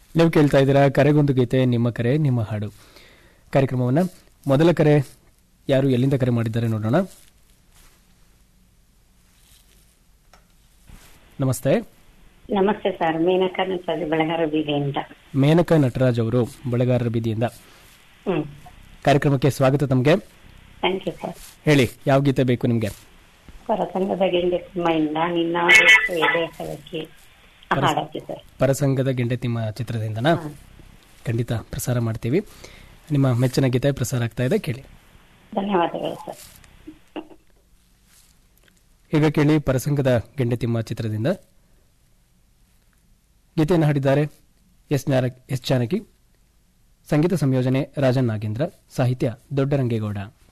ನೀವು ಕೇಳ್ತಾ ಇದ್ದೀರಾ ಕರೆಗೊಂದು ಗೀತೆ ನಿಮ್ಮ ಕರೆ ನಿಮ್ಮ ಹಾಡು ಕಾರ್ಯಕ್ರಮವನ್ನ ಮೊದಲ ಕರೆ ಯಾರು ಎಲ್ಲಿಂದ ಕರೆ ಮಾಡಿದ್ದಾರೆ ನೋಡೋಣ ನಮಸ್ತೆ ನಮಸ್ತೆ ಸರ್ ಮೀನಕ್ಕ ನಟರಾಜ್ ಬೆಳಗಾರ ಬೀದಿಯಿಂದ ಮೇನಕಾ ನಟರಾಜ್ ಅವರು ಬೆಳಗಾರರ ಬೀದಿಯಿಂದ ಹ್ಮ್ ಕಾರ್ಯಕ್ರಮಕ್ಕೆ ಸ್ವಾಗತ ತಮಗೆ ಥ್ಯಾಂಕ್ ಯು ಸರ್ ಹೇಳಿ ಯಾವ ಗೀತೆ ಬೇಕು ನಿಮಗೆ ಹೊರಸಂಗದ ಗೆಂಡೆ ಕುಮ್ಮಯಿಂದ ನಿನ್ನ ಬೇಕು ಎದೆ ಕಲಕಿ ಹಾಡಕ್ಕೆ ಸರ್ ಪರಸಂಗದ ಗೆಂಡೆತಿಮ್ಮ ಚಿತ್ರದಿಂದನಾ ಹ್ಮ್. ಖಂಡಿತ ಪ್ರಸಾರ ಮಾಡ್ತೀವಿ ನಿಮ್ಮ ಮೆಚ್ಚಿನ ಗೀತೆ ಪ್ರಸಾರ ಆಗ್ತಾ ಇದೆ ಕೇಳಿ ಧನ್ಯವಾದಗಳು ಸರ್ ಈಗ ಕೇಳಿ ಪರಸಂಗದ ಗೆಂಡೆತಿಮ್ಮ ಚಿತ್ರದಿಂದ ಗೀತೆಯನ್ನು ಹಾಡಿದ್ದಾರೆ ಎಸ್ ಜ್ಞಾನ- ಎಸ್ ಜಾನಕಿ ಸಂಗೀತ ಸಂಯೋಜನೆ ರಾಜನ್ ನಾಗೇಂದ್ರ ಸಾಹಿತ್ಯ ದೊಡ್ಡರಂಗೇಗೌಡ